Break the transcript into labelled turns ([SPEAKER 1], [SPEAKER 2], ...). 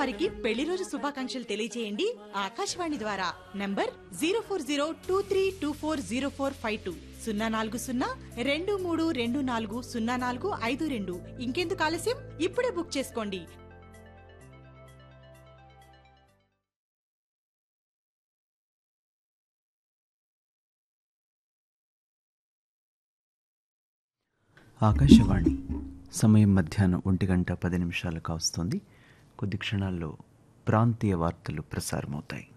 [SPEAKER 1] వారికి పెళ్లి రోజు శుభాకాంక్షలు తెలియజేయండి ఆకాశవాణి ద్వారా number zero four zero two three two four zero four five two సున్నా నాలుగు సున్నా రెండు మూడు రెండు నాలుగు సున్నా నాలుగు ఐదు రెండు ఇంకెందుకు ఆలస్యం ఇప్పుడే బుక్ చేసుకోండి
[SPEAKER 2] ఆకాశవాణి సమయం మధ్యాహ్నం ఒంటి గంట పది నిమిషాలు కావస్తోంది కొద్ది క్షణాల్లో ప్రాంతీయ వార్తలు ప్రసారమవుతాయి